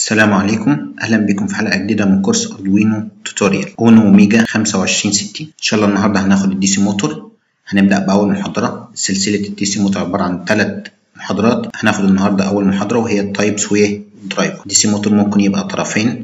السلام عليكم اهلا بكم في حلقه جديده من كورس اردوينو توتوريال اونو اوميجا 2560 ان شاء الله النهارده هناخد الدي سي موتور هنبدا باول محاضره سلسله الدي سي موتور عباره عن ثلاث محاضرات هناخد النهارده اول محاضره وهي التايبس ودرايفر الدي سي موتور ممكن يبقى طرفين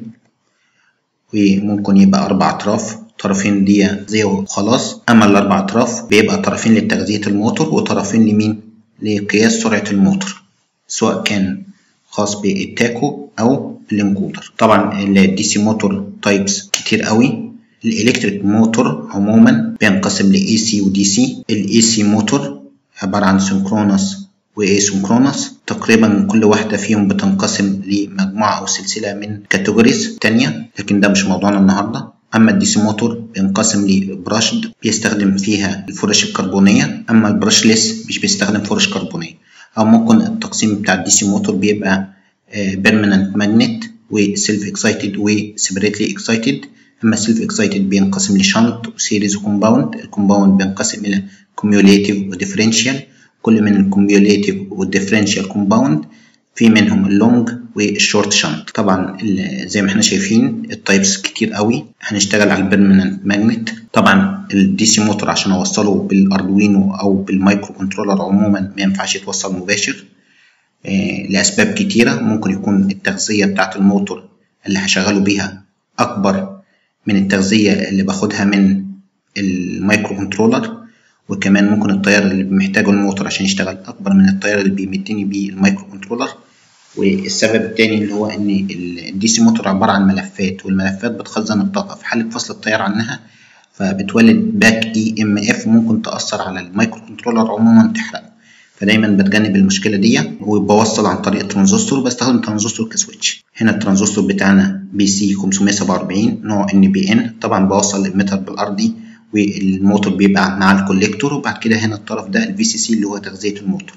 وممكن يبقى اربع اطراف طرفين دي زي وخلاص اما الاربع اطراف بيبقى طرفين لتغذيه الموتور وطرفين لمين لقياس سرعه الموتور سواء كان خاص بالتاكو او الانكودر طبعا الدي سي موتور تايبس كتير قوي الالكتريك موتور عموما بينقسم ل اي سي ودي سي الاي سي موتور عباره عن سنكرونس واسynchronous تقريبا كل واحدة فيهم بتنقسم لمجموعة أو سلسلة من كاتيجوريز تانية لكن ده مش موضوعنا النهاردة أما الدي سي موتور بينقسم لبراشد بيستخدم فيها الفرش الكربونية أما البراشلس مش بيستخدم فرش كربونية أو ممكن التقسيم بتاع الدي سي موتور بيبقى بيرمننت ماجنت وسيلف اكسايتد وسيبريتلي اكسايتد اما السيلف اكسايتد بينقسم لشنط وسيريز وكومباوند الكومباوند بينقسم الى كوميوليتيف وديفرنشال كل من الكوميوليتيف والديفرنشال كومباوند في منهم اللونج والشورت شنط طبعا زي ما احنا شايفين التايبس كتير قوي هنشتغل على البيرمننت ماجنت طبعا الدي سي موتور عشان اوصله بالاردوينو او بالمايكرو كنترولر عموما ما ينفعش يتوصل مباشر لأسباب كتيرة ممكن يكون التغذية بتاعة الموتور اللي هشغله بيها أكبر من التغذية اللي باخدها من المايكرو كنترولر وكمان ممكن التيار اللي محتاجه الموتور عشان يشتغل أكبر من التيار اللي بيمدني بيه المايكرو كنترولر والسبب التاني اللي هو إن الدي سي موتور عبارة عن ملفات والملفات بتخزن الطاقة في حالة فصل التيار عنها فبتولد باك اي ام اف ممكن تأثر على المايكرو كنترولر عموما تحرقه فدايما بتجنب المشكله دي وبوصل عن طريق الترانزستور بستخدم ترانزستور كسويتش هنا الترانزستور بتاعنا بي سي 547 نوع ان بي ان طبعا بوصل الميتر بالارضي والموتور بيبقى مع الكوليكتور وبعد كده هنا الطرف ده الفي سي سي اللي هو تغذيه الموتور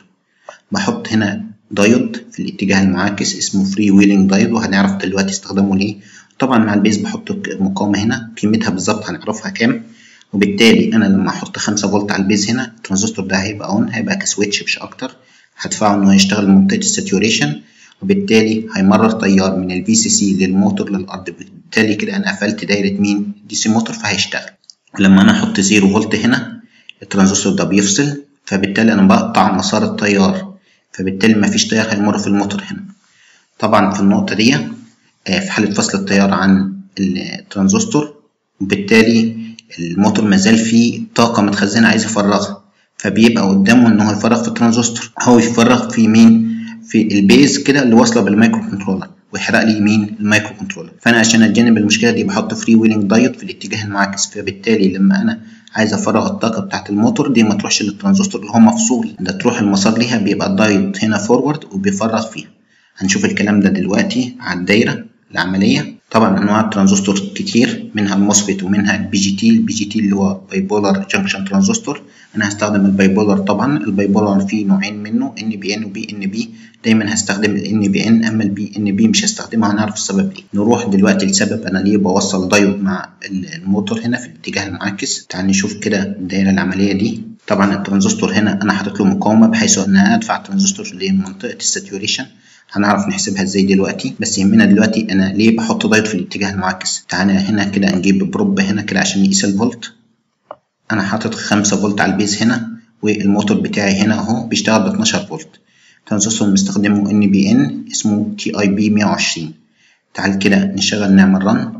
بحط هنا دايود في الاتجاه المعاكس اسمه فري ويلينج دايود وهنعرف دلوقتي استخدامه ليه طبعا مع البيز بحط مقاومه هنا قيمتها بالظبط هنعرفها كام وبالتالي انا لما احط 5 فولت على البيز هنا الترانزستور ده هيبقى اون هيبقى كسويتش مش اكتر هدفعه انه يشتغل منطقه الساتوريشن وبالتالي هيمرر تيار من الفي سي سي للموتور للارض بالتالي كده انا قفلت دايره مين دي سي موتور فهيشتغل لما انا احط 0 فولت هنا الترانزستور ده بيفصل فبالتالي انا بقطع مسار التيار فبالتالي مفيش تيار هيمر في الموتور هنا طبعا في النقطه دي في حاله فصل التيار عن الترانزستور وبالتالي الموتور مازال فيه طاقة متخزنة عايز يفرغها فبيبقى قدامه إن هو يفرغ في الترانزستور هو يفرغ في مين؟ في البيز كده اللي واصلة بالمايكرو كنترولر ويحرق لي مين؟ المايكرو كنترولر فأنا عشان أتجنب المشكلة دي بحط فري ويلينج دايود في الاتجاه المعاكس فبالتالي لما أنا عايز أفرغ الطاقة بتاعة الموتور دي ما تروحش للترانزستور اللي هو مفصول ده تروح المسار ليها بيبقى الدايود هنا فورورد وبيفرغ فيها هنشوف الكلام ده دلوقتي على الدايرة العملية طبعا انواع الترانزستور كتير منها الموسفيت ومنها البي جي تي البي جي تي اللي هو بايبولار جنكشن ترانزستور انا هستخدم البايبولار طبعا البايبولار فيه نوعين منه ان بي ان وبي ان بي دايما هستخدم الان بي ان اما البي ان بي مش هستخدمها هنعرف السبب ليه نروح دلوقتي لسبب انا ليه بوصل دايود مع الموتور هنا في الاتجاه المعاكس تعال نشوف كده الدايره العمليه دي طبعا الترانزستور هنا انا حاطط له مقاومه بحيث ان انا ادفع الترانزستور لمنطقه الساتوريشن هنعرف نحسبها ازاي دلوقتي بس يهمنا دلوقتي انا ليه بحط دايود في الاتجاه المعاكس تعالى هنا كده نجيب بروب هنا كده عشان نقيس الفولت انا حاطط 5 فولت على البيز هنا والموتور بتاعي هنا اهو بيشتغل ب 12 فولت ترانزستور مستخدمه ان بي ان اسمه تي اي بي 120 تعال كده نشغل نعمل رن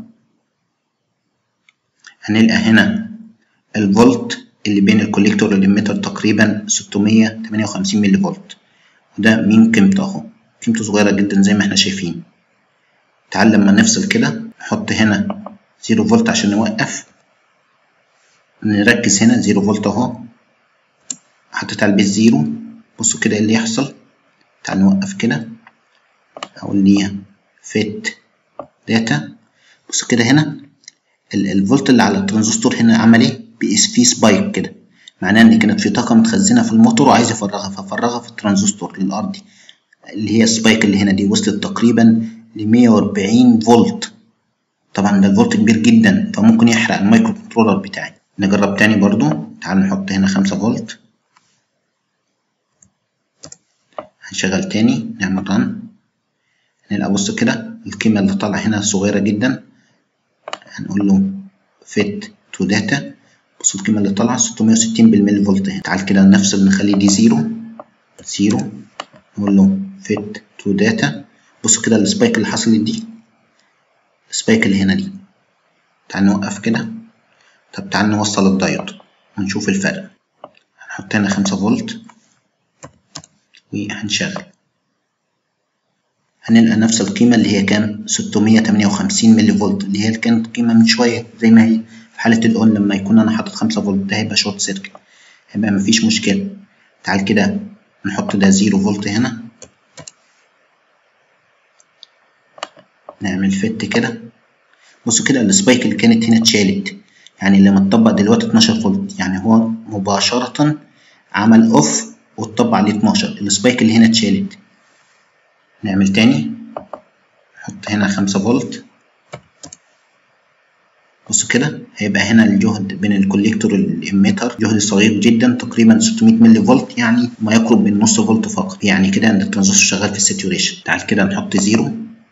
هنلقى هنا الفولت اللي بين الكوليكتور والاميتر تقريبا 658 ملي فولت وده مين قيمته اهو قيمته صغيرة جدا زي ما احنا شايفين تعال لما نفصل كده نحط هنا زيرو فولت عشان نوقف نركز هنا زيرو فولت اهو حطيت على البيت زيرو بصوا كده ايه اللي يحصل تعال نوقف كده اقول ليها فيت داتا بصوا كده هنا الفولت اللي على الترانزستور هنا عمل ايه بيقيس فيه سبايك كده معناه ان كانت في طاقه متخزنه في الموتور وعايز يفرغها ففرغها في الترانزستور للارضي اللي هي السبايك اللي هنا دي وصلت تقريبا ل 140 فولت طبعا ده الفولت كبير جدا فممكن يحرق المايكرو كنترولر بتاعي نجرب تاني برضو تعال نحط هنا 5 فولت هنشغل تاني نعمل رن هنلقى بص كده القيمة اللي طالعة هنا صغيرة جدا هنقول له fit to data بص القيمة اللي طالعة 660 بالملي فولت هنا تعال كده نفصل نخلي دي زيرو زيرو نقول له fit to data بص كده السبايك اللي حصلت دي السبايك اللي هنا دي تعال نوقف كده طب تعال نوصل الدايود ونشوف الفرق هنحط هنا خمسة فولت وهنشغل هنلقى نفس القيمة اللي هي كام 658 ملي فولت اللي هي كانت قيمة من شوية زي ما هي في حالة الأون لما يكون أنا حاطط خمسة فولت ده هيبقى شورت سيركت هيبقى مفيش مشكلة تعال كده نحط ده زيرو فولت هنا نعمل فت كده بصوا كده السبايك اللي كانت هنا اتشالت يعني لما اتطبق دلوقتي 12 فولت يعني هو مباشرة عمل اوف واتطبق عليه 12 السبايك اللي هنا اتشالت نعمل تاني نحط هنا 5 فولت بصوا كده هيبقى هنا الجهد بين الكوليكتور والإميتر جهد صغير جدا تقريبا 600 ملي فولت يعني ما يقرب من نص فولت فقط يعني كده ان الترانزستور شغال في الساتوريشن تعال كده نحط زيرو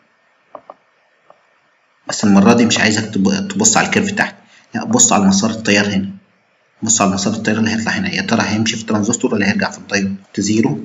بس المرة دي مش عايزك تبص على الكيرف تحت لا بص على مسار التيار هنا بص على مسار التيار اللي هيطلع هنا يا ترى هيمشي في الترانزستور ولا هيرجع في الدايود زيرو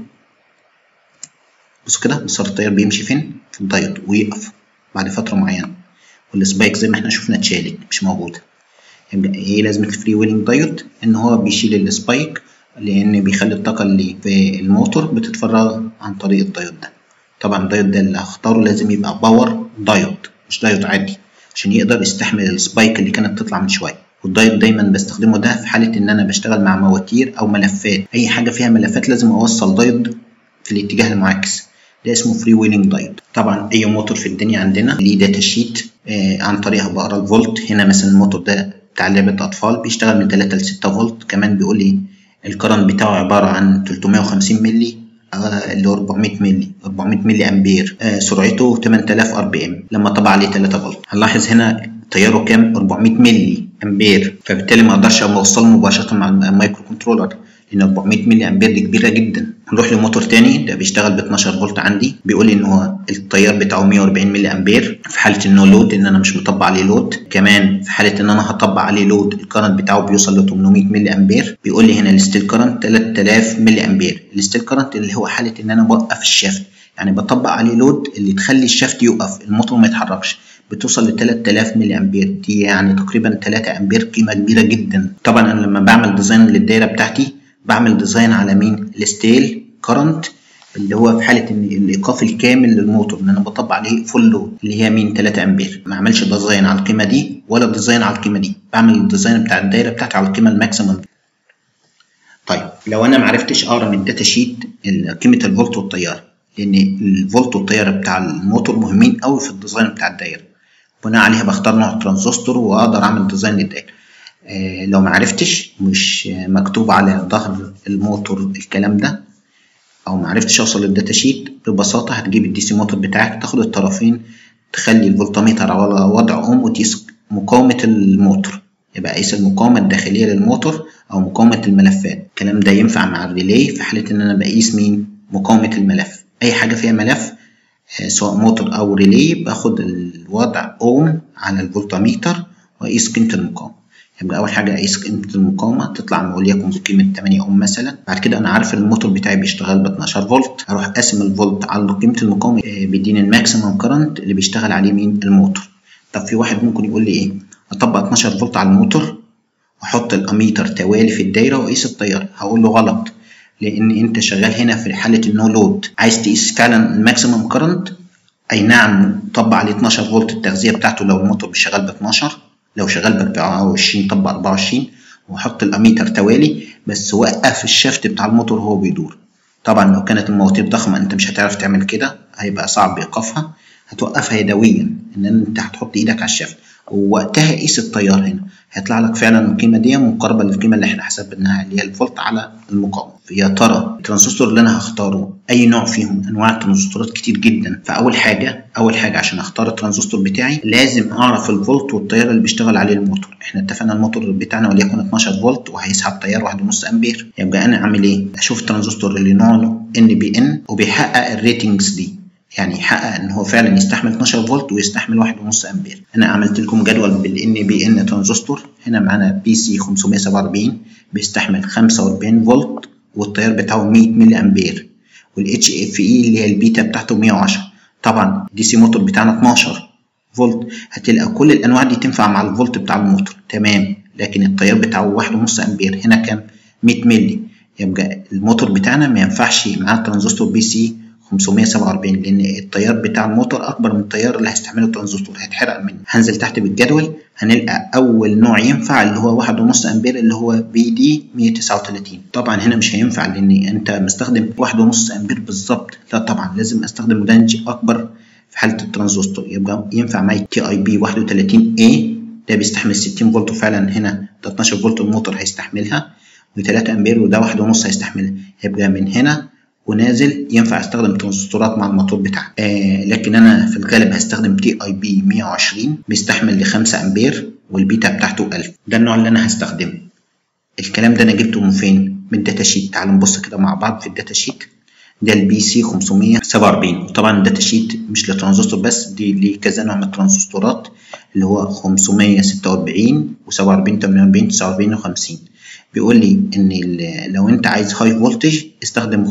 بص كده مسار التيار بيمشي فين في الدايود ويقف بعد فترة معينة والسبايك زي ما احنا شفنا اتشالت مش موجودة يبقى ايه لازمة الفري ويلنج دايود ان هو بيشيل السبايك لان بيخلي الطاقة اللي في الموتور بتتفرغ عن طريق الدايود ده طبعا الدايود ده اللي هختاره لازم يبقى باور دايود مش دايود عادي عشان يقدر يستحمل السبايك اللي كانت تطلع من شويه والدايود دايما بستخدمه ده في حاله ان انا بشتغل مع مواتير او ملفات اي حاجه فيها ملفات لازم اوصل دايود في الاتجاه المعاكس ده اسمه فري ويلنج دايود طبعا اي موتور في الدنيا عندنا ليه داتا شيت آه عن طريقها بقرا الفولت هنا مثلا الموتور ده بتاع لعبه اطفال بيشتغل من 3 ل 6 فولت كمان بيقول لي الكرنت بتاعه عباره عن 350 ملي اللي هو 400 ملي 400 ملي امبير آه سرعته 8000 ار بي ام لما طبع عليه 3 فولت هنلاحظ هنا تياره كام 400 ملي امبير فبالتالي ما اقدرش اوصله مباشره مع المايكرو كنترولر لان 400 ملي امبير دي كبيره جدا هنروح لموتور تاني ده بيشتغل ب 12 فولت عندي بيقول لي ان هو التيار بتاعه 140 ملي امبير في حاله انه لود ان انا مش مطبق عليه لود كمان في حاله ان انا هطبق عليه لود الكرنت بتاعه بيوصل ل 800 ملي امبير بيقول لي هنا الستيل كرنت 3000 ملي امبير الستيل كرنت اللي هو حاله ان انا بوقف الشافت يعني بطبق عليه لود اللي تخلي الشافت يوقف الموتور ما يتحركش بتوصل ل 3000 ملي امبير دي يعني تقريبا 3 امبير قيمه كبيره جدا طبعا انا لما بعمل ديزاين للدايره بتاعتي بعمل ديزاين على مين الستيل كرنت اللي هو في حاله ان الايقاف الكامل للموتور ان انا بطبق عليه فول لود اللي هي مين 3 امبير ما اعملش ديزاين على القيمه دي ولا ديزاين على القيمه دي بعمل الديزاين بتاع الدايره بتاعتي على القيمه الماكسيمم طيب لو انا ما عرفتش اقرا من الداتا شيت قيمه الفولت والتيار لان الفولت والتيار بتاع الموتور مهمين قوي في الديزاين بتاع الدايره بناء عليها بختار نوع ترانزستور واقدر اعمل ديزاين للدايره آه لو ما عرفتش مش مكتوب على ظهر الموتور الكلام ده او ما عرفتش اوصل للداتا شيت ببساطه هتجيب الدي سي موتور بتاعك تاخد الطرفين تخلي الفولتميتر على وضع اوم وتقيس مقاومه الموتور يبقى قيس المقاومه الداخليه للموتور او مقاومه الملفات الكلام ده ينفع مع الريلي في حاله ان انا بقيس مين مقاومه الملف اي حاجه فيها ملف سواء موتور او ريلي باخد الوضع اوم على الفولتميتر واقيس قيمه المقاومه يبقى اول حاجه اقيس قيمه المقاومه تطلع وليكن بقيمه 8 اوم مثلا بعد كده انا عارف الموتور بتاعي بيشتغل ب 12 فولت اروح قاسم الفولت على قيمه المقاومه بيديني الماكسيمم كرنت اللي بيشتغل عليه مين الموتور طب في واحد ممكن يقول لي ايه اطبق 12 فولت على الموتور واحط الاميتر توالي في الدايره واقيس التيار هقول له غلط لان انت شغال هنا في حاله النو لود عايز تقيس فعلا الماكسيمم كرنت اي نعم طبق عليه 12 فولت التغذيه بتاعته لو الموتور مش شغال ب 12 لو شغال ب 24 طبق 24 وحط الاميتر توالي بس وقف الشفت بتاع الموتور وهو بيدور طبعا لو كانت المواتير ضخمه انت مش هتعرف تعمل كده هيبقى صعب ايقافها هتوقفها يدويا ان انت هتحط ايدك على الشفت ووقتها قيس التيار هنا هيطلع لك فعلا القيمه دي مقاربه للقيمه اللي احنا حسبناها اللي هي الفولت على المقاومه يا ترى الترانزستور اللي انا هختاره اي نوع فيهم انواع الترانزستورات كتير جدا فاول حاجه اول حاجه عشان اختار الترانزستور بتاعي لازم اعرف الفولت والتيار اللي بيشتغل عليه الموتور احنا اتفقنا الموتور بتاعنا وليكن 12 فولت وهيسحب تيار 1.5 امبير يبقى انا اعمل ايه اشوف الترانزستور اللي نوعه ان بي ان وبيحقق الريتنجز دي يعني يحقق ان هو فعلا يستحمل 12 فولت ويستحمل 1.5 امبير انا عملت لكم جدول بالان بي ان ترانزستور هنا معانا بي سي 547 بيستحمل 45 فولت والتيار بتاعه 100 ملي امبير والاتش اف اي اللي هي البيتا بتاعته 110 طبعا دي سي موتور بتاعنا 12 فولت هتلقى كل الانواع دي تنفع مع الفولت بتاع الموتور تمام لكن التيار بتاعه 1.5 امبير هنا كام 100 ملي يبقى الموتور بتاعنا ما ينفعش معاه ترانزستور بي سي 547 لان التيار بتاع الموتور اكبر من التيار اللي هيستحمله الترانزستور هيتحرق منه هنزل تحت بالجدول هنلقى اول نوع ينفع اللي هو 1.5 امبير اللي هو بي دي 139 طبعا هنا مش هينفع لان انت مستخدم 1.5 امبير بالظبط لا طبعا لازم استخدم رينج اكبر في حاله الترانزستور يبقى ينفع معي تي اي بي 31 اي ده بيستحمل 60 فولت وفعلا هنا ده 12 فولت الموتور هيستحملها و3 امبير وده واحد ونص هيستحملها يبقى من هنا ونازل ينفع استخدم ترانزستورات مع الموتور بتاعها آه لكن انا في الغالب هستخدم تي اي بي 120 بيستحمل ل 5 امبير والبيتا بتاعته 1000 ده النوع اللي انا هستخدمه الكلام ده انا جبته من فين من الداتا شيت تعالوا نبص كده مع بعض في الداتا شيت ده البي سي 547 وطبعا الداتا شيت مش لترانزستور بس دي ليه كذا نوع من الترانزستورات اللي هو 546 و47 48 49 و50 بيقول لي ان لو انت عايز هاي فولتج استخدم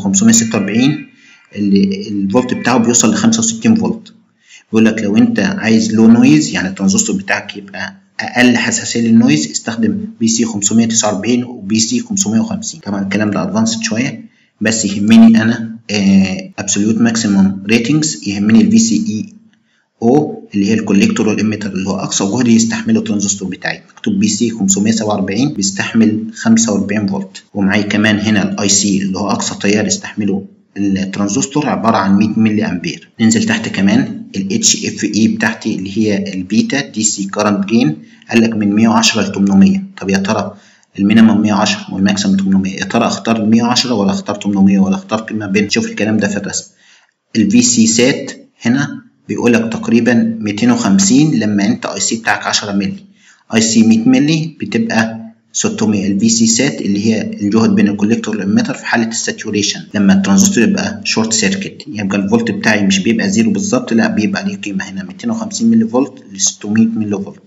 546 اللي الفولت بتاعه بيوصل ل 65 فولت بيقول لك لو انت عايز لو نويز يعني الترانزستور بتاعك يبقى اقل حساسيه للنويز استخدم بي سي 549 وبي سي 550 طبعا الكلام ده ادفانسد شويه بس يهمني انا ابسوليوت ماكسيموم ريتنجز يهمني الفي سي اي او اللي هي الكوليكتور والاميتر اللي هو اقصى جهد يستحمله الترانزستور بتاعي مكتوب بي سي 547 بيستحمل 45 فولت ومعايا كمان هنا الاي سي اللي هو اقصى تيار يستحمله الترانزستور عباره عن 100 ملي امبير ننزل تحت كمان الاتش اف اي بتاعتي اللي هي البيتا دي سي كارنت جين قال لك من 110 ل 800 طب يا ترى المينيمم 110 والماكسيمم 800 يا ترى اختار 110 ولا اختار 800 ولا اختار قيمه بين شوف الكلام ده في الرسم الفي سي سات هنا بيقول لك تقريبا 250 لما انت اي سي بتاعك 10 مللي اي سي 100 مللي بتبقى 600 الفي سي سات اللي هي الجهد بين الكوليكتور والاميتر في حاله الساتوريشن لما الترانزستور يبقى شورت سيركت يبقى الفولت بتاعي مش بيبقى زيرو بالظبط لا بيبقى ليه قيمه هنا 250 ملي فولت ل 600 ملي فولت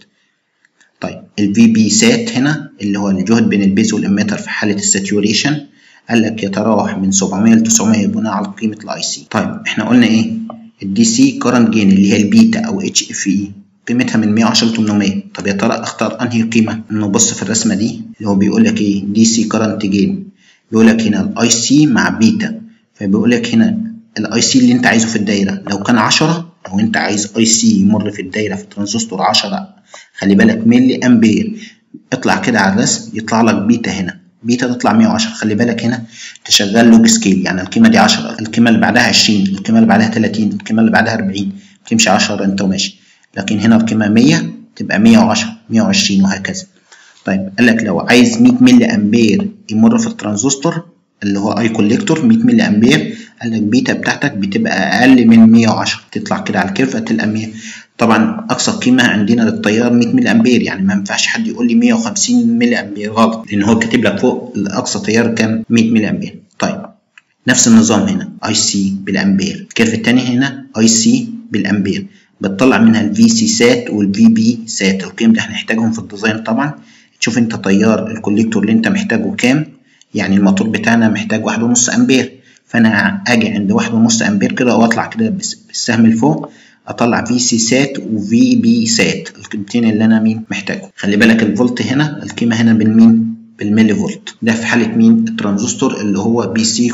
طيب الفي بي سات هنا اللي هو الجهد بين البيز والاميتر في حاله الساتوريشن قال لك يتراوح من 700 ل 900 بناء على قيمه الاي سي طيب احنا قلنا ايه الدي سي كارنت جين اللي هي البيتا او اتش اف اي قيمتها من 110 ل 800 طب يا ترى اختار انهي قيمه نبص في الرسمه دي اللي هو بيقول لك ايه دي سي كارنت جين بيقول لك هنا الاي سي مع بيتا فبيقول لك هنا الاي سي اللي انت عايزه في الدايره لو كان 10 لو انت عايز اي سي يمر في الدايره في الترانزستور 10 خلي بالك ملي امبير اطلع كده على الرسم يطلع لك بيتا هنا بيتا تطلع 110 خلي بالك هنا تشغل لوج سكيل يعني القيمه دي 10 القيمه اللي بعدها 20 القيمه اللي بعدها 30 القيمه اللي بعدها 40 تمشي 10 انت وماشي لكن هنا القيمه 100 تبقى 110 120 وهكذا طيب قال لك لو عايز 100 ملي امبير يمر في الترانزستور اللي هو اي كوليكتور 100 ملي امبير قال لك بيتا بتاعتك بتبقى اقل من 110 تطلع كده على الكيرف هتلقى 100 طبعا اقصى قيمه عندنا للتيار 100 ملي امبير يعني ما ينفعش حد يقول لي 150 ملي امبير غلط لان هو كاتب لك فوق الاقصى تيار كام 100 ملي امبير طيب نفس النظام هنا اي سي بالامبير الكيرف الثاني هنا اي سي بالامبير بتطلع منها الفي سي سات والفي بي سات القيم دي هنحتاجهم في الديزاين طبعا تشوف انت تيار الكوليكتور اللي انت محتاجه كام يعني الموتور بتاعنا محتاج واحد ونص امبير فانا اجي عند واحد ونص امبير كده واطلع كده بالسهم لفوق اطلع في سي سات وفي بي سات القيمتين اللي انا مين محتاجهم خلي بالك الفولت هنا القيمه هنا بالمين بالملي فولت ده في حاله مين الترانزستور اللي هو بي سي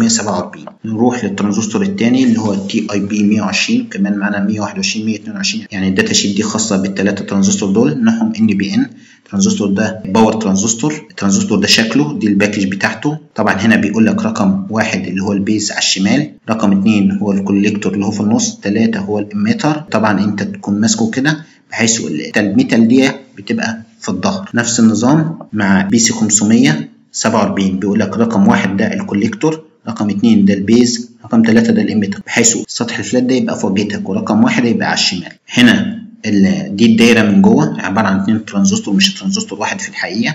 547 نروح للترانزستور الثاني اللي هو التي اي بي 120 كمان معانا 121 122 يعني الداتا شيت دي خاصه بالثلاثه ترانزستور دول نوعهم ان بي ان الترانزستور ده باور ترانزستور الترانزستور ده شكله دي الباكج بتاعته طبعا هنا بيقول لك رقم واحد اللي هو البيز على الشمال رقم اتنين هو الكوليكتور اللي هو في النص تلاتة هو الاميتر طبعا انت تكون ماسكه كده بحيث التلميتال دي بتبقى في الظهر نفس النظام مع بي سي 547 بيقول لك رقم واحد ده الكوليكتور رقم اتنين ده البيز رقم تلاتة ده الاميتر بحيث السطح الفلات ده يبقى في وجهتك ورقم واحد يبقى على الشمال هنا دي الدايره من جوه عباره عن اتنين ترانزستور مش ترانزستور واحد في الحقيقه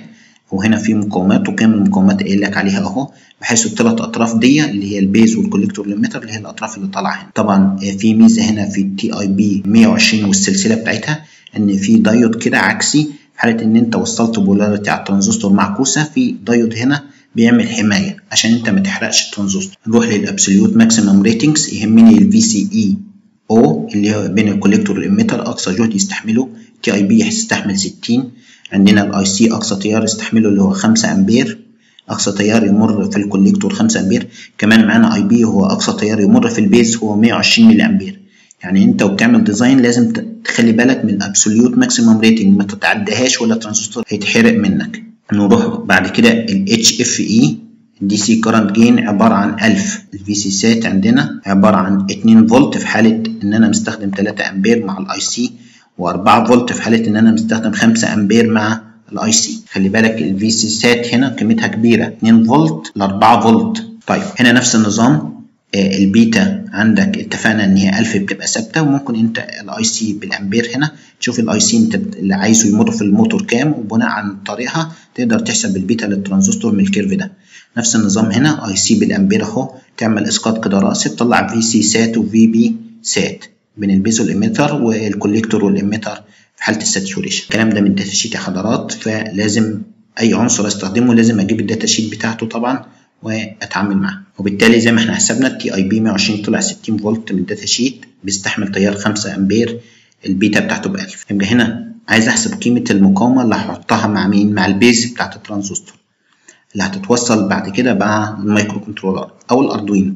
وهنا في مقاومات وكام المقاومات قايل لك عليها اهو بحيث الثلاث اطراف دي اللي هي البيز والكوليكتور والاميتر اللي هي الاطراف اللي طالعه هنا طبعا في ميزه هنا في التي اي بي 120 والسلسله بتاعتها ان في دايود كده عكسي في حاله ان انت وصلت بولاريتي على الترانزستور معكوسه في دايود هنا بيعمل حمايه عشان انت ما تحرقش الترانزستور نروح للابسوليوت ماكسيمم ريتنجز يهمني الفي سي اي او اللي هو بين الكوليكتور والاميتر اقصى جهد يستحمله تي اي بي يستحمل 60 عندنا الاي سي اقصى تيار يستحمله اللي هو 5 امبير اقصى تيار يمر في الكوليكتور 5 امبير كمان معانا اي بي هو اقصى تيار يمر في البيز هو 120 ملي امبير يعني انت وبتعمل ديزاين لازم تخلي بالك من الابسوليوت ماكسيمم ريتنج ما تتعداهاش ولا الترانزستور هيتحرق منك نروح بعد كده ال HFE الدي سي كارنت جين عبارة عن 1000 الفي سي سات عندنا عبارة عن 2 فولت في حالة إن أنا مستخدم 3 أمبير مع الأي سي و4 فولت في حالة إن أنا مستخدم 5 أمبير مع الاي سي خلي بالك الفي سي سات هنا قيمتها كبيرة 2 فولت ل 4 فولت طيب هنا نفس النظام آه البيتا عندك اتفقنا ان هي 1000 بتبقى ثابته وممكن انت الاي سي بالامبير هنا تشوف الاي سي انت اللي عايزه يمر في الموتور كام وبناء عن طريقها تقدر تحسب البيتا للترانزستور من الكيرف ده نفس النظام هنا اي سي بالامبير اهو تعمل اسقاط كده راسي تطلع في سي سات وفي بي سات بين البيز والاميتر والكوليكتور والاميتر في حاله الساتوريشن الكلام ده من داتا شيت يا حضرات فلازم اي عنصر استخدمه لازم اجيب الداتا شيت بتاعته طبعا واتعامل معاه وبالتالي زي ما احنا حسبنا التي اي بي 120 طلع 60 فولت من الداتا شيت بيستحمل تيار 5 امبير البيتا بتاعته ب 1000 يبقى هنا عايز احسب قيمه المقاومه اللي هحطها مع مين مع البيز بتاعت الترانزستور اللي هتتوصل بعد كده مع المايكرو كنترولر او الاردوينو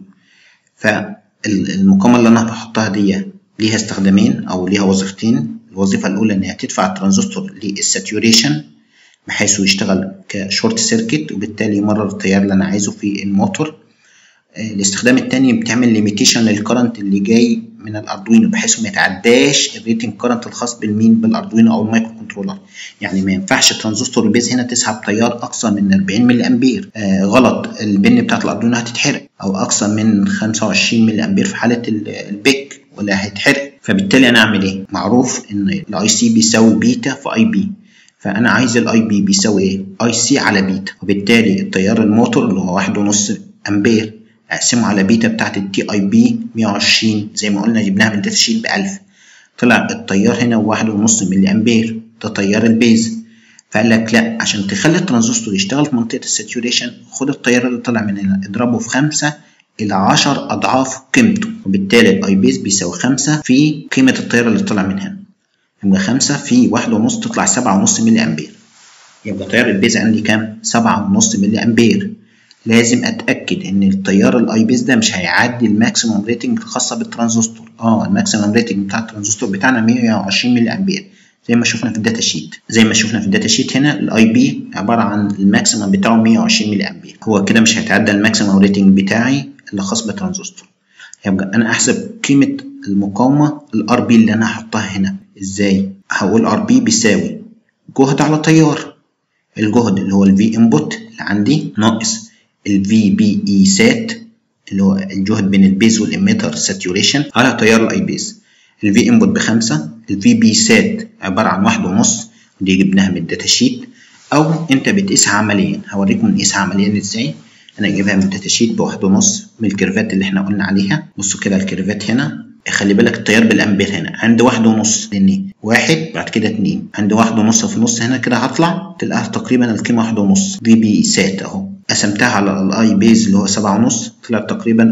فالمقاومه اللي انا بحطها دي ليها استخدامين او ليها وظيفتين الوظيفه الاولى ان هي تدفع الترانزستور للساتوريشن بحيث يشتغل كشورت سيركت وبالتالي يمرر التيار اللي انا عايزه في الموتور الاستخدام الثاني بتعمل ليميتيشن للكرنت اللي جاي من الاردوينو بحيث ما يتعداش الريتنج كرنت الخاص بالمين بالاردوينو او المايكرو كنترولر يعني ما ينفعش ترانزستور البيز هنا تسحب تيار اقصى من 40 ملي امبير آه غلط البن بتاعت الاردوينو هتتحرق او اقصى من 25 ملي امبير في حاله البيك ولا هيتحرق فبالتالي انا اعمل ايه معروف ان الاي سي بيساوي بيتا في اي بي فانا عايز الاي بي بيساوي ايه اي سي على بيتا وبالتالي التيار الموتور اللي هو واحد ونص امبير اقسمه على بيتا بتاعت التي اي بي 120 زي ما قلنا جبناها من الداتا شيت ب 1000 طلع التيار هنا واحد ونص ملي امبير ده تيار البيز فقال لك لا عشان تخلي الترانزستور يشتغل في منطقه الساتوريشن خد التيار اللي طلع من هنا اضربه في 5 الى 10 اضعاف قيمته وبالتالي الاي بيز بيساوي 5 في قيمه التيار اللي طلع من هنا يبقى 5 في واحد ونص تطلع 7.5 ملي امبير يبقى تيار البيز عندي كام 7.5 ملي امبير لازم اتاكد ان التيار الاي بيز ده مش هيعدي الماكسيموم ريتنج الخاصه بالترانزستور اه الماكسيموم ريتنج بتاع الترانزستور بتاعنا 120 ملي امبير زي ما شفنا في الداتا شيت زي ما شفنا في الداتا شيت هنا الاي بي عباره عن الماكسيمم بتاعه 120 ملي امبير هو كده مش هيتعدى الماكسيمم ريتنج بتاعي اللي خاص بالترانزستور يبقى انا احسب قيمه المقاومه الار بي اللي انا هحطها هنا ازاي هقول ار بي بيساوي جهد على تيار الجهد اللي هو الفي انبوت اللي عندي ناقص الفي بي اي سات اللي هو الجهد بين البيز والاميتر ساتوريشن على تيار الاي بيز الفي انبوت بخمسة الفي بي سات عبارة عن واحد ونص دي جبناها من الداتا شيت او انت بتقيسها عمليا هوريكم نقيسها عمليا ازاي انا جايبها من الداتا شيت بواحد ونص من الكيرفات اللي احنا قلنا عليها بصوا كده الكيرفات هنا خلي بالك التيار بالامبير هنا عند واحد ونص لان واحد بعد كده اتنين عند واحد ونص في النص هنا كده هطلع تلاقيها تقريبا القيمة واحد ونص في بي سات اهو قسمتها على الاي بيز اللي هو سبعة ونص طلعت تقريبا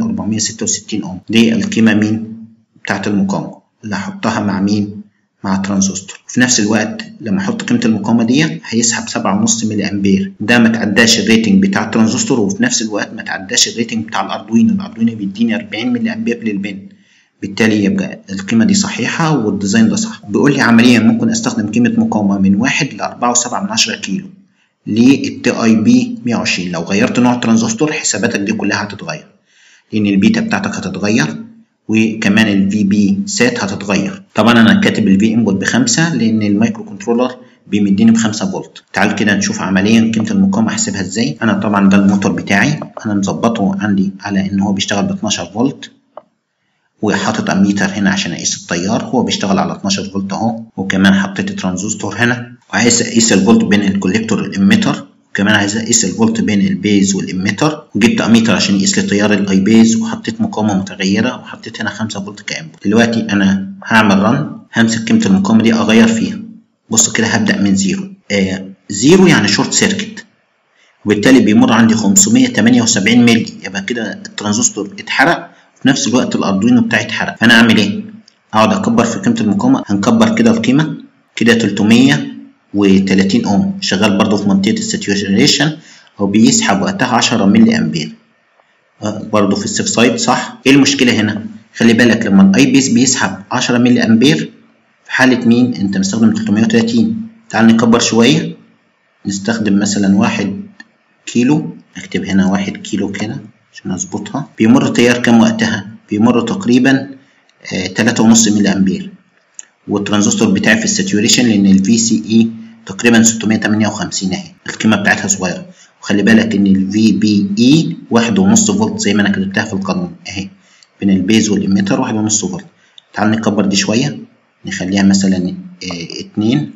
466 اوم دي القيمة مين بتاعت المقاومة اللي هحطها مع مين مع ترانزستور في نفس الوقت لما احط قيمه المقاومه دي هيسحب 7.5 ملي امبير ده ما تعداش الريتنج بتاع الترانزستور وفي نفس الوقت ما تعداش الريتنج بتاع الاردوينو الاردوينو بيديني 40 ملي امبير للبن بالتالي يبقى القيمه دي صحيحه والديزاين ده صح بيقول لي عمليا ممكن استخدم قيمه مقاومه من 1 ل 4.7 كيلو للتي اي بي 120 لو غيرت نوع الترانزستور حساباتك دي كلها هتتغير لان البيتا بتاعتك هتتغير وكمان الفي بي سات هتتغير طبعا انا كاتب الفي انبوت بخمسة لان المايكرو كنترولر بيمديني بخمسة فولت تعال كده نشوف عمليا قيمه المقاومه احسبها ازاي انا طبعا ده الموتور بتاعي انا مظبطه عندي على ان هو بيشتغل ب 12 فولت وحاطط اميتر هنا عشان اقيس التيار هو بيشتغل على 12 فولت اهو وكمان حطيت ترانزستور هنا وعايز اقيس الفولت بين الكوليكتور والاميتر كمان عايز اقيس الفولت بين البيز والاميتر وجبت اميتر عشان يقيس لي تيار الاي بيز وحطيت مقاومه متغيره وحطيت هنا 5 فولت كانبوت دلوقتي انا هعمل رن همسك قيمه المقاومه دي اغير فيها بص كده هبدا من زيرو آه زيرو يعني شورت سيركت وبالتالي بيمر عندي 578 مللي يبقى كده الترانزستور اتحرق وفي نفس الوقت الاردوينو بتاعي اتحرق فانا اعمل ايه اقعد اكبر في قيمه المقاومه هنكبر كده القيمه كده 330 اوم شغال برضو في منطقه الساتوريشن او بيسحب وقتها 10 مللي امبير برضو في السيف سايد صح ايه المشكله هنا خلي بالك لما الاي بيس بيسحب 10 مللي امبير في حاله مين انت مستخدم 330 تعال نكبر شويه نستخدم مثلا واحد كيلو اكتب هنا واحد كيلو كده عشان اظبطها بيمر تيار كام وقتها بيمر تقريبا آه تلاتة ونص ملي امبير والترانزستور بتاعي في الساتوريشن لان الفي سي اي تقريبا 658 اهي القيمه بتاعتها صغيره وخلي بالك ان الفي بي اي واحد ونص فولت زي ما انا كتبتها في القانون اهي بين البيز والاميتر واحد ونص فولت تعال نكبر دي شويه نخليها مثلا اه اتنين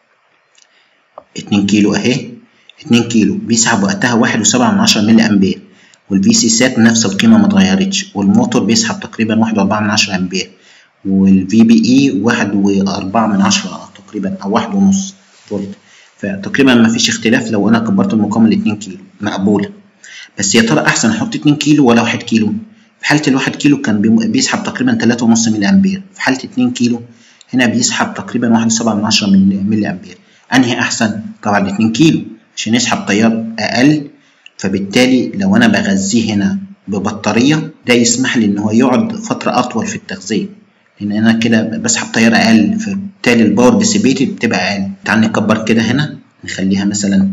اتنين كيلو اهي 2 كيلو بيسحب وقتها واحد وسبعة من عشرة ملي أمبير والفي سي سات نفس القيمة متغيرتش والموتور بيسحب تقريبا واحد وأربعة من عشرة أمبير والفي بي إي واحد وأربعة من عشرة تقريبا أو واحد ونص فولت فتقريبا مفيش اختلاف لو أنا كبرت المقاومة لاتنين كيلو مقبولة بس يا ترى أحسن أحط اتنين كيلو ولا واحد كيلو؟ في حالة الواحد كيلو كان بيسحب تقريبا تلاتة ونص ملي أمبير في حالة اتنين كيلو هنا بيسحب تقريبا واحد وسبعة من عشرة ملي أمبير أنهي أحسن؟ طبعا الاتنين كيلو عشان يسحب تيار اقل فبالتالي لو انا بغذيه هنا ببطاريه ده يسمح لي ان هو يقعد فتره اطول في التغذيه لان انا كده بسحب تيار اقل فبالتالي الباور ديسيبيتد بتبقى اقل تعال نكبر كده هنا نخليها مثلا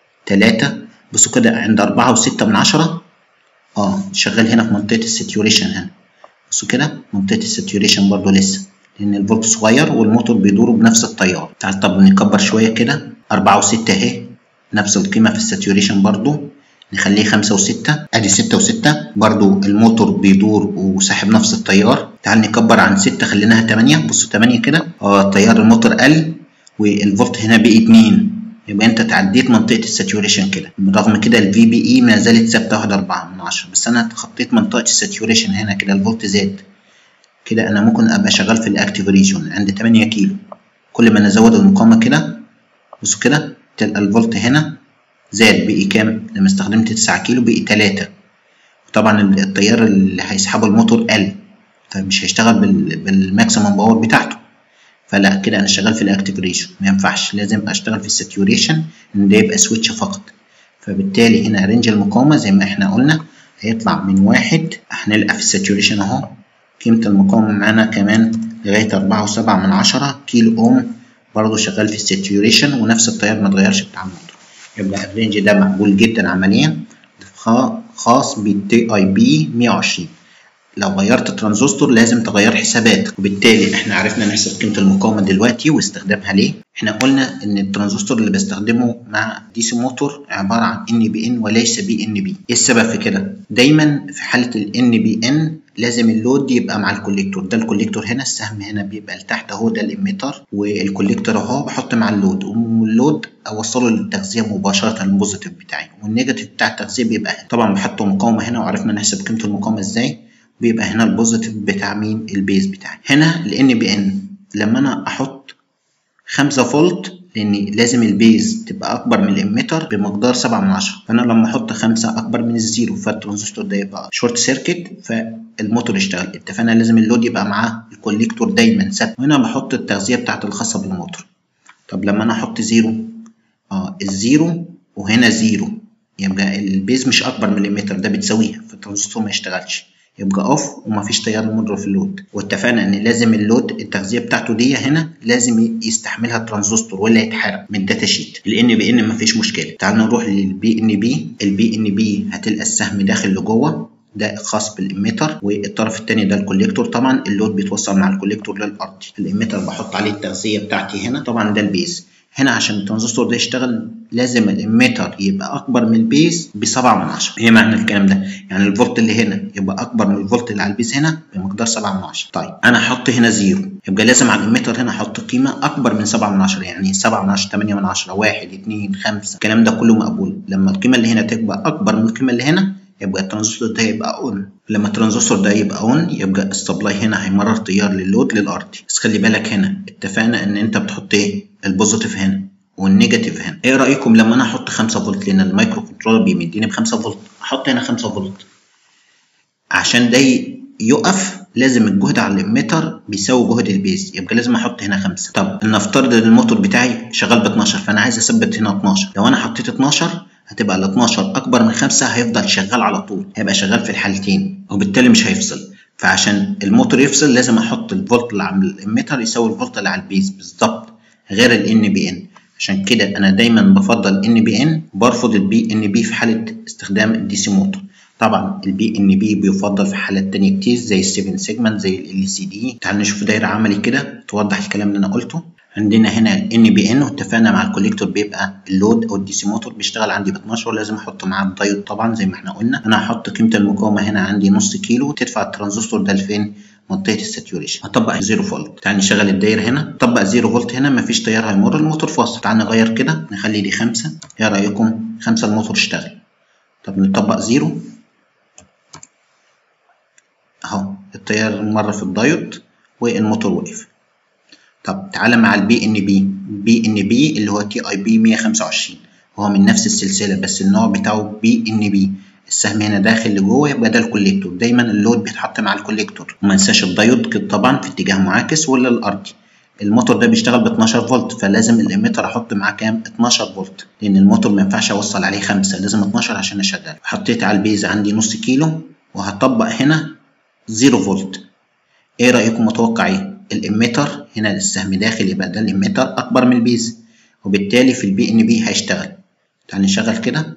تلاتة بصوا كده عند أربعة وستة من عشرة اه شغال هنا في منطقة الساتوريشن هنا بصوا كده منطقة الساتوريشن برضو لسه لأن الفولت صغير والموتور بيدور بنفس التيار تعال طب نكبر شوية كده أربعة وستة أهي نفس القيمة في الساتوريشن برضو نخليه خمسة وستة ادي ستة وستة برضو الموتور بيدور وساحب نفس التيار تعال نكبر عن ستة خليناها تمانية بصوا تمانية كده اه تيار الموتور قل والفولت هنا بقي اتنين يبقى انت تعديت منطقة الساتوريشن كده رغم كده الفي بي اي ما زالت ثابتة واحد أربعة من عشرة بس أنا تخطيت منطقة الساتوريشن هنا كده الفولت زاد كده أنا ممكن أبقى شغال في الأكتيف ريجون عند تمانية كيلو كل ما نزود المقاومة كده بصوا كده الفولت هنا زاد بقي كام لما استخدمت 9 كيلو بقي 3 طبعا التيار اللي هيسحبه الموتور قل فمش هيشتغل بالماكسيمم باور بتاعته فلا كده انا شغال في الاكتيف ريشيو ما ينفعش لازم اشتغل في الساتوريشن ان ده يبقى سويتش فقط فبالتالي هنا رينج المقاومه زي ما احنا قلنا هيطلع من واحد هنلقى في الساتوريشن اهو قيمه المقاومه معانا كمان لغايه أربعة وسبعة من عشرة كيلو اوم برضه شغال في الساتوريشن ونفس التيار ما اتغيرش بتاع الموتور يبقى الرينج ده مقبول جدا عمليا خاص بالتي اي بي 120 لو غيرت ترانزستور لازم تغير حساباتك وبالتالي احنا عرفنا نحسب قيمه المقاومه دلوقتي واستخدامها ليه احنا قلنا ان الترانزستور اللي بستخدمه مع دي سي موتور عباره عن ان بي ان وليس بي ان بي ايه السبب في كده دايما في حاله الان بي ان لازم اللود يبقى مع الكوليكتور ده الكوليكتور هنا السهم هنا بيبقى لتحت اهو ده الاميتر والكوليكتور اهو بحط مع اللود واللود اوصله للتغذيه مباشره البوزيتيف بتاعي والنيجاتيف بتاع التغذيه بيبقى هنا طبعا بحط مقاومه هنا وعرفنا نحسب قيمه المقاومه ازاي بيبقى هنا البوزيتيف بتاع مين البيز بتاعي هنا الان بي ان لما انا احط 5 فولت لان لازم البيز تبقى اكبر من الاميتر بمقدار 7 من 10 فانا لما احط 5 اكبر من الزيرو فالترانزستور ده يبقى شورت سيركت فالموتور يشتغل اتفقنا لازم اللود يبقى معاه الكوليكتور دايما ثابت وهنا بحط التغذيه بتاعت الخاصه بالموتور طب لما انا احط زيرو اه الزيرو وهنا زيرو يبقى البيز مش اكبر من الاميتر ده بتساويها فالترانزستور ما يشتغلش يبقى اوف ومفيش تيار مضر في اللود واتفقنا ان لازم اللود التغذيه بتاعته دي هنا لازم يستحملها الترانزستور ولا يتحرق من الداتا شيت الان بي ان مفيش مشكله تعال نروح للبي ان بي البي ان بي هتلقى السهم داخل لجوه ده خاص بالاميتر والطرف الثاني ده الكوليكتور طبعا اللود بيتوصل مع الكوليكتور للارضي الاميتر بحط عليه التغذيه بتاعتي هنا طبعا ده البيز هنا عشان الترانزستور ده يشتغل لازم الاميتر يبقى اكبر من البيز ب 7 من 10 ايه معنى الكلام ده يعني الفولت اللي هنا يبقى اكبر من الفولت اللي على البيز هنا بمقدار 7 من 10 طيب انا هحط هنا زيرو يبقى لازم على الاميتر هنا احط قيمه اكبر من 7 من 10 يعني 7 من 10 8 من 10 1 2 5 الكلام ده كله مقبول لما القيمه اللي هنا تبقى اكبر من القيمه اللي هنا يبقى الترانزستور ده يبقى اون لما الترانزستور ده يبقى اون يبقى السبلاي هنا هيمرر تيار للود للارضي بس خلي بالك هنا اتفقنا ان انت بتحط ايه البوزيتيف هنا والنيجاتيف هنا ايه رايكم لما انا احط 5 فولت لان المايكرو كنترولر بيمديني ب 5 فولت احط هنا 5 فولت عشان ده يقف لازم الجهد على الاميتر بيساوي جهد البيز يبقى لازم احط هنا 5 طب نفترض ان الموتور بتاعي شغال ب 12 فانا عايز اثبت هنا 12 لو انا حطيت 12 هتبقى ال 12 اكبر من 5 هيفضل شغال على طول هيبقى شغال في الحالتين وبالتالي مش هيفصل فعشان الموتور يفصل لازم احط الفولت اللي على الاميتر يساوي الفولت اللي على البيز بالظبط غير الان بي ان عشان كده انا دايما بفضل ان بي ان وبرفض البي ان بي في حاله استخدام الدي سي موتور طبعا البي ان بي بيفضل في حالات تانية كتير زي السيفن سيجمنت زي ال سي دي تعال نشوف دايره عملي كده توضح الكلام اللي انا قلته عندنا هنا ال بي ان واتفقنا مع الكوليكتور بيبقى اللود او الدي سي موتور بيشتغل عندي ب 12 لازم احط معاه الدايود طبعا زي ما احنا قلنا انا هحط قيمه المقاومه هنا عندي نص كيلو تدفع الترانزستور ده لفين منطقه الساتوريشن هطبق 0 فولت تعال نشغل الدايره هنا طبق 0 فولت هنا مفيش تيار هيمر الموتور فاصل تعال نغير كده نخلي دي 5 ايه رايكم 5 الموتور اشتغل طب نطبق 0 اهو التيار مر في الدايود والموتور وقف طب تعالى مع البي ان بي بي ان بي اللي هو تي اي بي 125 هو من نفس السلسله بس النوع بتاعه بي ان بي السهم هنا داخل لجوه يبقى ده الكوليكتور دايما اللود بيتحط مع الكوليكتور وما ننساش الدايود طبعا في اتجاه معاكس ولا الارضي الموتور ده بيشتغل ب 12 فولت فلازم الاميتر احط معاه كام 12 فولت لان الموتور ما ينفعش اوصل عليه 5 لازم 12 عشان اشغله حطيت على البيز عندي نص كيلو وهطبق هنا 0 فولت ايه رايكم متوقع ايه الاميتر هنا السهم داخل يبقى ده الاميتر اكبر من البيز وبالتالي في البي ان بي هيشتغل تعال نشغل كده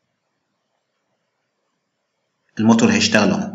الموتور هيشتغل اهو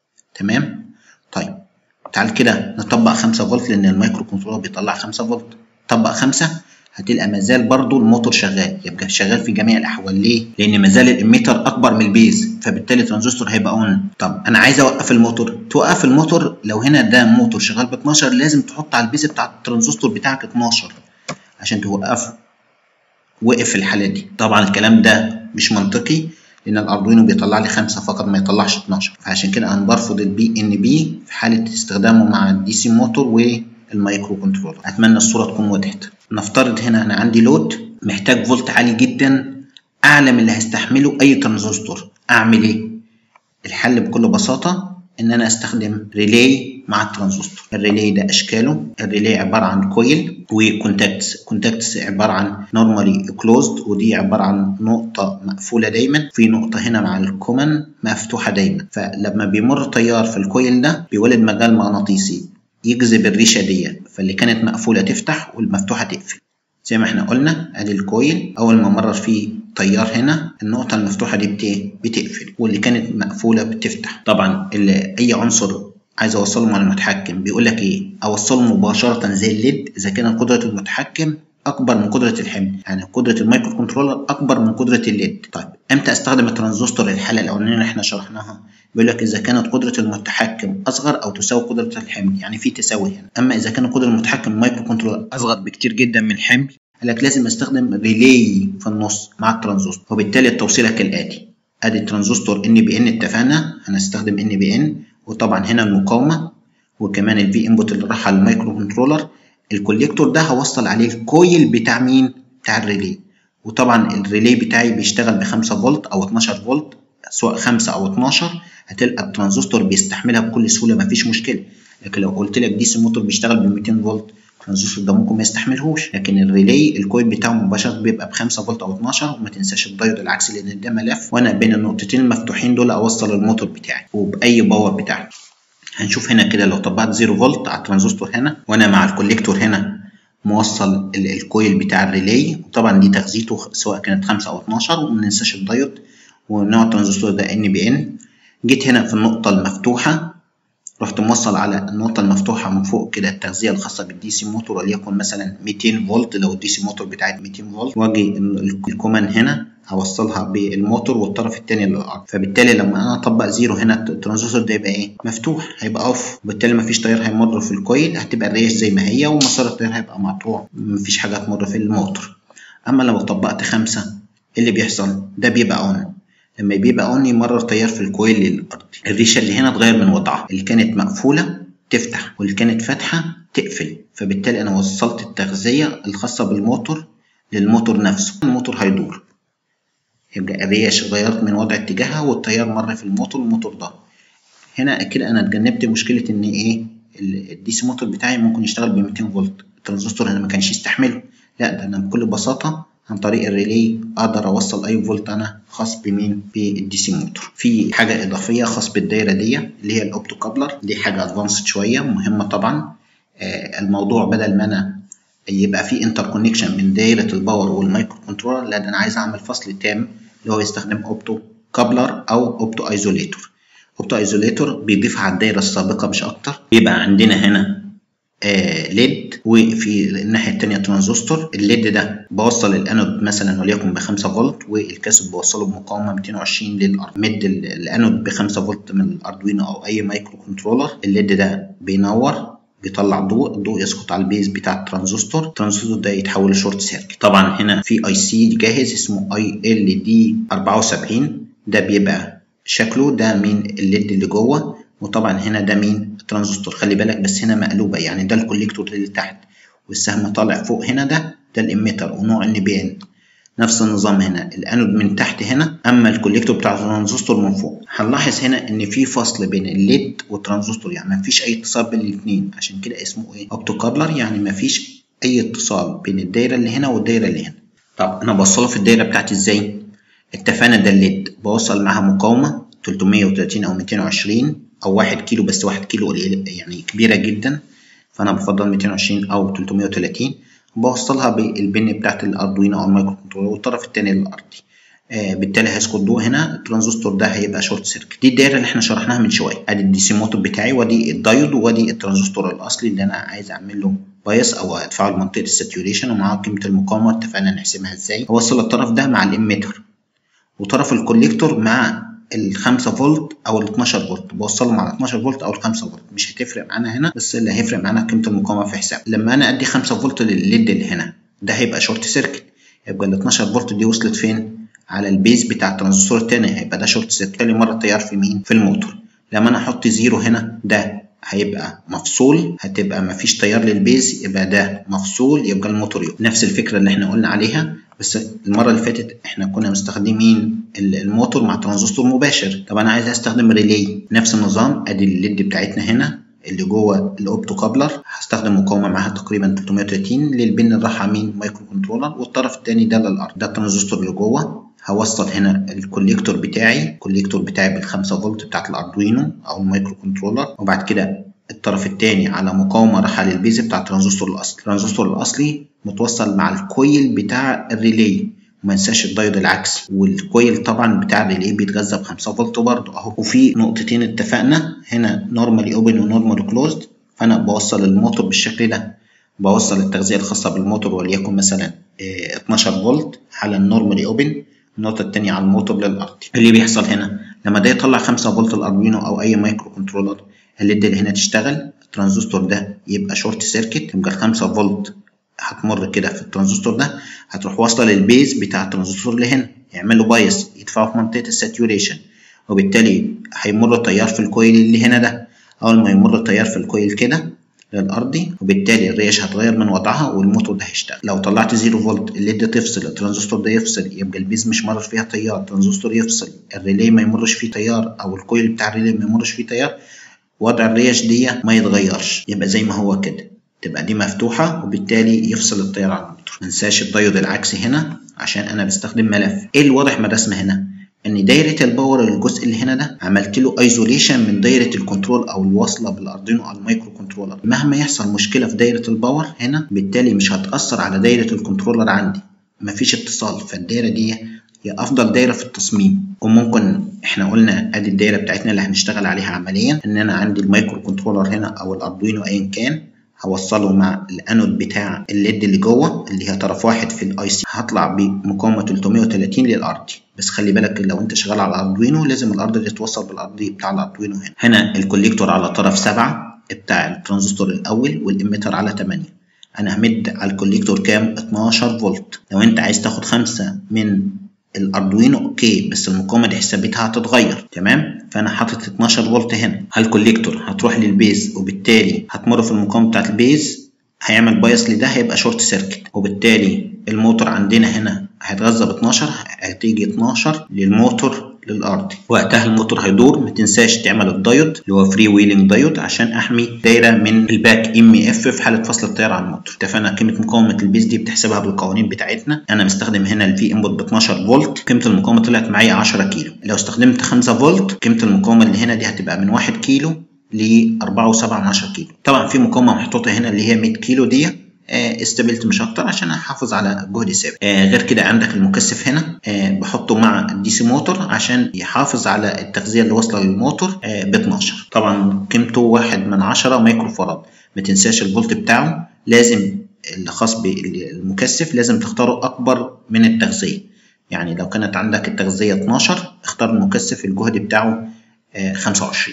تمام طيب تعال كده نطبق 5 فولت لان المايكرو كنترولر بيطلع 5 فولت طبق 5 هتلقى مازال برضو الموتور شغال يبقى شغال في جميع الاحوال ليه لان مازال الاميتر اكبر من البيز فبالتالي الترانزستور هيبقى اون طب انا عايز اوقف الموتور توقف الموتور لو هنا ده موتور شغال ب 12 لازم تحط على البيز بتاع الترانزستور بتاعك 12 عشان توقفه وقف في الحاله دي طبعا الكلام ده مش منطقي لان الاردوينو بيطلع لي 5 فقط ما يطلعش 12 فعشان كده انا برفض البي ان بي في حاله استخدامه مع الدي سي موتور والمايكرو كنترولر اتمنى الصوره تكون وضحت نفترض هنا انا عندي لود محتاج فولت عالي جدا اعلى من اللي هيستحمله اي ترانزستور اعمل ايه الحل بكل بساطه ان انا استخدم ريلي مع الترانزستور الريلي ده اشكاله الريلي عباره عن كويل وكونتاكتس كونتاكتس عباره عن نورمالي كلوزد ودي عباره عن نقطه مقفوله دايما في نقطه هنا مع الكومن مفتوحه دايما فلما بيمر تيار في الكويل ده بيولد مجال مغناطيسي يجذب الريشه دي فاللي كانت مقفوله تفتح والمفتوحه تقفل زي ما احنا قلنا ادي الكويل اول ما مرر فيه تيار هنا النقطه المفتوحه دي بتقفل واللي كانت مقفوله بتفتح طبعا اللي اي عنصر عايز اوصله مع المتحكم بيقول لك ايه اوصله مباشره زي الليد اذا كان قدره المتحكم اكبر من قدره الحمل يعني قدره المايكرو كنترولر اكبر من قدره الليد طيب امتى استخدم الترانزستور الحاله الاولانيه اللي احنا شرحناها بيقول لك اذا كانت قدره المتحكم اصغر او تساوي قدره الحمل يعني في تساوي هنا اما اذا كان قدره المتحكم المايكرو كنترولر اصغر بكتير جدا من الحمل قال لك لازم استخدم ريلي في النص مع الترانزستور وبالتالي التوصيله كالاتي ادي الترانزستور ان بي ان اتفقنا هنستخدم ان بي ان وطبعا هنا المقاومه وكمان الفي انبوت اللي راح على المايكرو كنترولر الكوليكتور ده هوصل عليه الكويل بتاع مين بتاع الريلي وطبعا الريلي بتاعي بيشتغل ب 5 فولت او 12 فولت سواء 5 او 12 هتلقى الترانزستور بيستحملها بكل سهوله مفيش مشكله لكن لو قلت لك دي سي موتور بيشتغل ب 200 فولت الترانزستور ده ممكن ما يستحملهوش لكن الريلي الكويل بتاعه مباشره بيبقى ب 5 فولت او 12 وما تنساش الدايود العكسي لان ده ملف وانا بين النقطتين المفتوحين دول اوصل الموتور بتاعي وباي باور بتاعي هنشوف هنا كده لو طبقت 0 فولت على الترانزستور هنا وانا مع الكوليكتور هنا موصل الكويل بتاع الريلي وطبعا دي تغذيته سواء كانت 5 او 12 وما ننساش الدايود ونوع الترانزستور ده ان بي ان جيت هنا في النقطه المفتوحه رحت موصل على النقطة المفتوحة من فوق كده التغذية الخاصة بالدي سي موتور وليكن مثلا 200 فولت لو الدي سي موتور بتاعت 200 فولت واجي الكومان هنا هوصلها بالموتور والطرف التاني للارض فبالتالي لما انا اطبق زيرو هنا الترانزستور ده يبقى ايه مفتوح هيبقى اوف وبالتالي مفيش تيار هيمر في الكويل هتبقى الريش زي ما هي ومسار التيار هيبقى مقطوع مفيش حاجه هتمر في الموتور اما لو طبقت خمسة ايه اللي بيحصل ده بيبقى اون لما بيبقى اون يمرر تيار في الكويل للارض الريشه اللي هنا اتغير من وضعها اللي كانت مقفوله تفتح واللي كانت فاتحه تقفل فبالتالي انا وصلت التغذيه الخاصه بالموتور للموتور نفسه الموتور هيدور يبقى الريش اتغيرت من وضع اتجاهها والتيار مر في الموتور الموتور ده هنا كده انا اتجنبت مشكله ان ايه الدي سي موتور بتاعي ممكن يشتغل ب 200 فولت الترانزستور هنا ما كانش يستحمله لا ده انا بكل بساطه عن طريق الريلي اقدر اوصل اي فولت انا خاص بمين بالدي سي موتور في حاجه اضافيه خاص بالدايره دي اللي هي الاوبتو كابلر دي حاجه ادفانسد شويه مهمه طبعا آه الموضوع بدل ما انا يبقى في انتر كونكشن بين دايره الباور والمايكرو كنترولر لا ده انا عايز اعمل فصل تام اللي هو يستخدم اوبتو كابلر او اوبتو ايزوليتور اوبتو ايزوليتور بيضيف على الدايره السابقه مش اكتر بيبقى عندنا هنا آه ليد وفي الناحيه الثانيه ترانزستور الليد ده بوصل الانود مثلا وليكن ب 5 فولت والكاثود بوصله بمقاومه 220 للارض مد الانود ب 5 فولت من الاردوينو او اي مايكرو كنترولر الليد ده بينور بيطلع ضوء الضوء يسقط على البيز بتاع الترانزستور الترانزستور ده يتحول لشورت سيركت طبعا هنا في اي سي جاهز اسمه اي ال دي 74 ده بيبقى شكله ده مين الليد اللي جوه وطبعا هنا ده مين الترانزستور خلي بالك بس هنا مقلوبه يعني ده الكوليكتور اللي تحت والسهم طالع فوق هنا ده ده الاميتر ونوع النبيان نفس النظام هنا الانود من تحت هنا اما الكوليكتور بتاع الترانزستور من فوق هنلاحظ هنا ان في فصل بين الليد والترانزستور يعني مفيش اي اتصال بين الاثنين عشان كده اسمه ايه اوبتو كابلر يعني مفيش اي اتصال بين الدايره اللي هنا والدايره اللي هنا طب انا بوصله في الدايره بتاعتي ازاي اتفقنا ده الليد بوصل معاها مقاومه 330 او 220 او 1 كيلو بس 1 كيلو يعني كبيره جدا فانا بفضل 220 او 330 بوصلها بالبن بتاعت الاردوينو او المايكرو كنترولر والطرف الثاني للارضي آه بالتالي هيسقط ضوء هنا الترانزستور ده هيبقى شورت سيركت دي الدايره اللي احنا شرحناها من شويه ادي الدي سي موتور بتاعي ودي الدايود ودي الترانزستور الاصلي اللي انا عايز اعمل له بايس او ادفعه لمنطقه الساتوريشن ومعاه قيمه المقاومه اتفقنا نحسبها ازاي اوصل الطرف ده مع الاميتر وطرف الكوليكتور مع ال 5 فولت او ال 12 فولت بوصله مع ال 12 فولت او ال 5 فولت مش هتفرق معانا هنا بس اللي هيفرق معانا قيمه المقاومه في حساب لما انا ادي 5 فولت للليد اللي هنا ده هيبقى شورت سيركت يبقى ال 12 فولت دي وصلت فين على البيز بتاع الترانزستور التاني هيبقى ده شورت سيركت بالتالي مره التيار في مين في الموتور لما انا احط زيرو هنا ده هيبقى مفصول هتبقى مفيش تيار للبيز يبقى ده مفصول يبقى الموتور يقف نفس الفكره اللي احنا قلنا عليها بس المره اللي فاتت احنا كنا مستخدمين الموتور مع ترانزستور مباشر طب انا عايز استخدم ريلي نفس النظام ادي الليد بتاعتنا هنا اللي جوه الاوبتو كابلر هستخدم مقاومه معاها تقريبا 330 للبن اللي راح مين مايكرو كنترولر والطرف الثاني ده للارض ده الترانزستور اللي جوه هوصل هنا الكوليكتور بتاعي الكوليكتور بتاعي بال 5 فولت بتاعت الاردوينو او المايكرو كنترولر وبعد كده الطرف الثاني على مقاومه رايحه للبيز بتاع الترانزستور الاصلي الترانزستور الاصلي متوصل مع الكويل بتاع الريلي وما ننساش الدايود العكسي والكويل طبعا بتاع الريلي بيتغذى ب 5 فولت برضه اهو وفي نقطتين اتفقنا هنا نورمالي اوبن ونورمالي كلوزد فانا بوصل الموتور بالشكل ده بوصل التغذيه الخاصه بالموتور وليكن مثلا 12 فولت على النورمالي اوبن النقطه الثانيه على الموتور للارض اللي بيحصل هنا لما ده يطلع 5 فولت الاردوينو او اي مايكرو كنترولر الليد اللي هنا تشتغل الترانزستور ده يبقى شورت سيركت يبقى ال 5 فولت هتمر كده في الترانزستور ده هتروح واصله للبيز بتاع الترانزستور اللي هنا يعمل له بايس يدفعه في منطقه الساتوريشن وبالتالي هيمر التيار في الكويل اللي هنا ده اول ما يمر التيار في الكويل كده للارضي وبالتالي الريش هتغير من وضعها والموتور ده هيشتغل لو طلعت 0 فولت الليد تفصل الترانزستور ده يفصل يبقى البيز مش مرر فيها تيار الترانزستور يفصل الريلي ما يمرش فيه تيار او الكويل بتاع الريلي ما يمرش فيه تيار وضع الريش دي ما يتغيرش يبقى زي ما هو كده تبقى دي مفتوحة وبالتالي يفصل التيار عن الموتور منساش الدايود العكسي هنا عشان انا بستخدم ملف ايه الواضح من الرسمة هنا ان دايرة الباور الجزء اللي هنا ده عملت له ايزوليشن من دايرة الكنترول او الواصلة بالاردينو او المايكرو كنترولر مهما يحصل مشكلة في دايرة الباور هنا بالتالي مش هتأثر على دايرة الكنترولر عندي مفيش اتصال فالدايرة دي هي افضل دايره في التصميم وممكن احنا قلنا ادي الدايره بتاعتنا اللي هنشتغل عليها عمليا ان انا عندي المايكرو كنترولر هنا او الاردوينو ايا كان هوصله مع الانود بتاع الليد اللي جوه اللي هي طرف واحد في الاي سي هطلع بمقاومه 330 للارضي بس خلي بالك لو انت شغال على الاردوينو لازم الارض دي تتوصل بالارضي بتاع الاردوينو هنا هنا الكوليكتور على طرف 7 بتاع الترانزستور الاول والاميتر على 8 انا همد على الكوليكتور كام 12 فولت لو انت عايز تاخد 5 من الاردوينو اوكي بس المقاومه دي حسابتها هتتغير تمام فانا حاطط 12 فولت هنا هالكوليكتور هتروح للبيز وبالتالي هتمر في المقاومه بتاعت البيز هيعمل بايس لده هيبقى شورت سيركت وبالتالي الموتور عندنا هنا هيتغذى ب 12 هتيجي 12 للموتور للارض وقتها الموتور هيدور ما تنساش تعمل الدايود اللي هو فري ويلنج دايود عشان احمي دايره من الباك ام اف في حاله فصل التيار عن الموتور اتفقنا قيمه مقاومه البيز دي بتحسبها بالقوانين بتاعتنا انا مستخدم هنا الفي انبوت ب 12 فولت قيمه المقاومه طلعت معايا 10 كيلو لو استخدمت 5 فولت قيمه المقاومه اللي هنا دي هتبقى من 1 كيلو ل 4.7 كيلو طبعا في مقاومه محطوطه هنا اللي هي 100 كيلو دي استبلت مش اكتر عشان احافظ على جهد ثابت آه غير كده عندك المكثف هنا آه بحطه مع الدي سي موتور عشان يحافظ على التغذيه اللي واصله للموتور آه ب 12 طبعا قيمته واحد من 10 مايكرو فاراد ما تنساش الفولت بتاعه لازم اللي خاص بالمكثف لازم تختاره اكبر من التغذيه يعني لو كانت عندك التغذيه 12 اختار المكثف الجهد بتاعه 25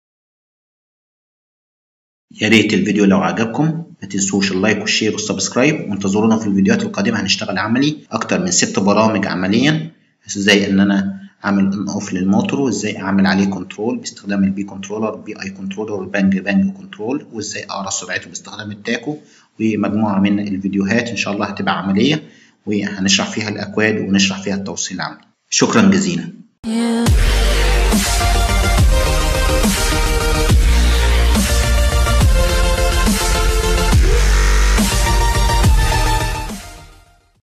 يا ريت الفيديو لو عجبكم ما تنسوش اللايك والشير والسبسكرايب وانتظرونا في الفيديوهات القادمه هنشتغل عملي اكتر من ست برامج عمليا ازاي ان انا اعمل ان اوف للموتور وازاي اعمل عليه كنترول باستخدام البي كنترولر بي اي كنترولر والبانج بانج كنترول وازاي اقرا سرعته باستخدام التاكو ومجموعه من الفيديوهات ان شاء الله هتبقى عمليه وهنشرح فيها الاكواد ونشرح فيها التوصيل العملي شكرا جزيلا